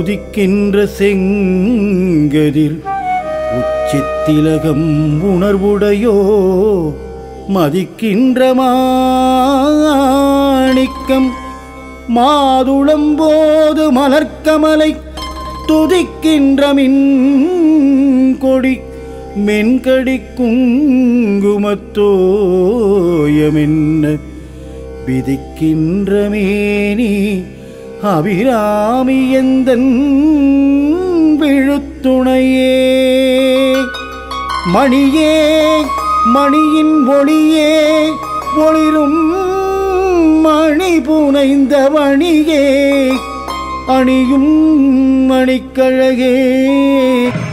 உதிக்கின்ற செங்கதிர் உச்சித்திலகம் உணர்வுடையோ மதிக்கின்ற மாணிக்கம் மாதுளம்போது மலர்க்கமலை துதிக்கின்ற மின் கொடி மென்கடி குங்குமத்தோயமென்ன விதிக்கின்ற மேனி அபிராமி எந்தன் விழுத்துணையே மணியே மணியின் ஒளியே ஒளிரும் மணி புனைந்த மணியே அணியும் மணிக்கழகே